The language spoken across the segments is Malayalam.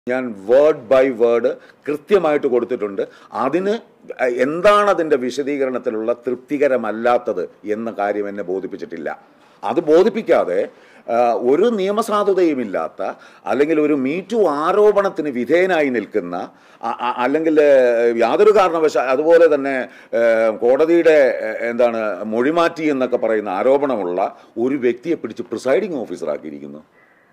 ഞാൻ വേർഡ് ബൈ വേർഡ് കൃത്യമായിട്ട് കൊടുത്തിട്ടുണ്ട് അതിന് എന്താണ് അതിൻ്റെ വിശദീകരണത്തിലുള്ള തൃപ്തികരമല്ലാത്തത് എന്ന കാര്യം എന്നെ ബോധിപ്പിച്ചിട്ടില്ല അത് ബോധിപ്പിക്കാതെ ആ, ഒരു നിയമസാധുതയുമില്ലാത്ത അല്ലെങ്കിൽ ഒരു മീറ്റു ആരോപണത്തിന് വിധേയനായി നിൽക്കുന്ന അ- അ- അല്ലെങ്കിൽ ഏഹ്, യാതൊരു കാരണവശാൽ അതുപോലെ തന്നെ ഏഹ്, കോടതിയുടെ ഏഹ്, എന്താണ് മൊഴിമാറ്റി എന്നൊക്കെ പറയുന്ന ആരോപണമുള്ള ഒരു വ്യക്തിയെ പിടിച്ച് പ്രിസൈഡിംഗ് ഓഫീസറാക്കിയിരിക്കുന്നു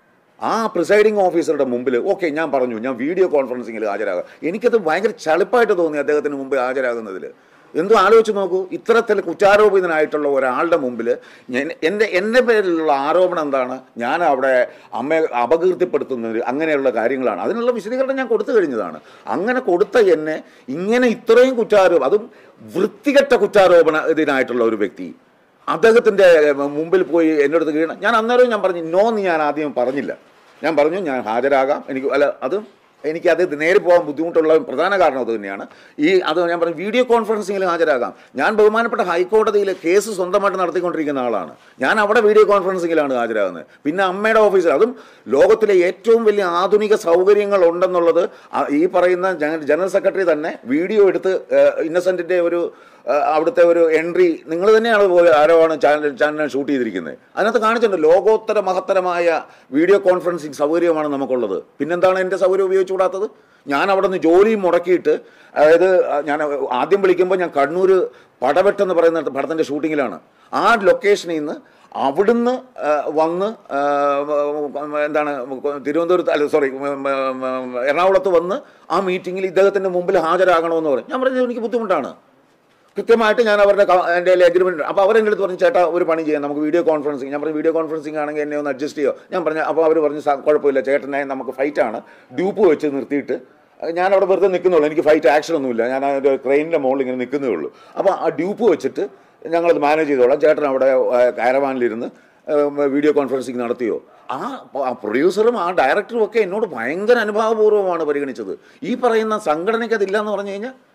ആ പ്രിസൈഡിംഗ് ഓഫീസറുടെ മുമ്പിൽ ഓക്കെ ഞാൻ പറഞ്ഞു ഞാൻ വീഡിയോ കോൺഫറൻസിങ്ങിൽ ഹാജരാകാം എനിക്കത് ഭയങ്കര ചളിപ്പായിട്ട് തോന്നി അദ്ദേഹത്തിന് മുമ്പ് ഹാജരാകുന്നതിൽ എന്തോ ആലോചിച്ച് നോക്കൂ ഇത്തരത്തിൽ കുറ്റാരോപിതനായിട്ടുള്ള ഒരാളുടെ മുമ്പിൽ ഞാൻ എൻ്റെ എൻ്റെ പേരിലുള്ള ആരോപണം എന്താണ് ഞാൻ അവിടെ അമ്മയെ അപകീർത്തിപ്പെടുത്തുന്നത് അങ്ങനെയുള്ള കാര്യങ്ങളാണ് അതിനുള്ള വിശദീകരണം ഞാൻ കൊടുത്തു കഴിഞ്ഞതാണ് അങ്ങനെ കൊടുത്ത എന്നെ ഇങ്ങനെ ഇത്രയും കുറ്റാരോപണം അതും വൃത്തികെട്ട കുറ്റാരോപണ ഇതിനായിട്ടുള്ള ഒരു വ്യക്തി അദ്ദേഹത്തിൻ്റെ മുമ്പിൽ പോയി എൻ്റെ അടുത്ത് കീഴ ഞാൻ അന്നേരം ഞാൻ പറഞ്ഞു നോ എന്ന് ഞാൻ ആദ്യം പറഞ്ഞില്ല ഞാൻ പറഞ്ഞു ഞാൻ ഹാജരാകാം എനിക്ക് അല്ല അതും എനിക്ക് അത് നേരെ പോകാൻ ബുദ്ധിമുട്ടുള്ള പ്രധാന കാരണം അത് തന്നെയാണ് ഈ അത് ഞാൻ പറഞ്ഞു വീഡിയോ കോൺഫറൻസിങ്ങിൽ ഹാജരാകാം ഞാൻ ബഹുമാനപ്പെട്ട ഹൈക്കോടതിയിൽ കേസ് സ്വന്തമായിട്ട് നടത്തിക്കൊണ്ടിരിക്കുന്ന ആളാണ് ഞാൻ അവിടെ വീഡിയോ കോൺഫറൻസിങ്ങിലാണ് ഹാജരാകുന്നത് പിന്നെ അമ്മയുടെ ഓഫീസിൽ അതും ലോകത്തിലെ ഏറ്റവും വലിയ ആധുനിക സൗകര്യങ്ങൾ ഉണ്ടെന്നുള്ളത് ആ- ഈ പറയുന്ന ജന- ജനറൽ സെക്രട്ടറി തന്നെ വീഡിയോ എടുത്ത് ഇന്നസെൻറ്റിൻ്റെ ഒരു ആ, അവിടുത്തെ ഒരു എൻട്രി നിങ്ങൾ തന്നെയാണ് പോയി ആരോ ആണ് ചാനൽ ചാനൽ ഷൂട്ട് ചെയ്തിരിക്കുന്നത് അതിനകത്ത് കാണിച്ചിട്ടുണ്ട് ലോകോത്തര മഹത്തരമായ വീഡിയോ കോൺഫറൻസിങ് സൗകര്യമാണ് നമുക്കുള്ളത് പിന്നെന്താണ് എൻ്റെ സൗകര്യം ഉപയോഗിച്ചുകൂടാത്തത് ഞാൻ അവിടെ നിന്ന് ജോലി മുടക്കിയിട്ട് അതായത് ഞാൻ ആദ്യം വിളിക്കുമ്പോൾ ഞാൻ കണ്ണൂർ പടവെട്ടെന്ന് പറയുന്ന പടത്തിൻ്റെ ഷൂട്ടിങ്ങിലാണ് ആ ലൊക്കേഷനിൽ നിന്ന് അവിടുന്ന് ആ, വന്ന് ആ, എന്താണ് തിരുവനന്തപുരത്ത് അല്ല സോറി എറണാകുളത്ത് വന്ന് ആ മീറ്റിങ്ങിൽ ഇദ്ദേഹത്തിൻ്റെ മുമ്പിൽ ഹാജരാകണമെന്ന് പറയും ഞാൻ പറഞ്ഞത് എനിക്ക് ബുദ്ധിമുട്ടാണ് കൃത്യമായിട്ട് ഞാൻ അവരുടെ ക- എൻ്റെ അഗ്രിമെൻറ്റ് അപ്പോൾ അവരെൻ്റെ അടുത്ത് പറഞ്ഞു ചേട്ടാ ഒരു പണി ചെയ്യാം നമുക്ക് വീഡിയോ കോൺഫറൻസിങ് ഞാൻ പറഞ്ഞു വീഡിയോ കോൺഫറൻസിങ് ആണെങ്കിൽ എന്നെ ഒന്ന് അഡ്ജസ്റ്റ് ചെയ്യോ ഞാൻ പറഞ്ഞു അപ്പോൾ അവർ പറഞ്ഞു "സാ- കുഴപ്പമില്ല ചേട്ടനെ നമുക്ക് ഫൈറ്റാണ് ഡ്യൂപ്പ് വെച്ച് നിർത്തിയിട്ട് ഞാൻ അവിടെ വെറുതെ നിൽക്കുന്നുള്ളൂ എനിക്ക് ഫൈറ്റ് ആക്ഷൻ ഒന്നുമില്ല ഞാൻ ആ ഒരു ക്രെയിനിൻ്റെ മുകളിൽ ഇങ്ങനെ നിൽക്കുന്നേ ഉള്ളൂ അപ്പോൾ ആ ഡ്യൂപ്പ് വെച്ചിട്ട് ഞങ്ങളത് മാനേജ് ചെയ്തോളാം ചേട്ടൻ അവിടെ കാരവാനിലിരുന്ന് വീഡിയോ കോൺഫറൻസിങ് നടത്തിയോ ആ ആ പ്രൊഡ്യൂസറും ആ ഡയറക്ടറും ഒക്കെ എന്നോട് ഭയങ്കര അനുഭാവപൂർവ്വമാണ് പരിഗണിച്ചത് ഈ പറയുന്ന സംഘടനയ്ക്ക് അതില്ല എന്ന് പറഞ്ഞു കഴിഞ്ഞാൽ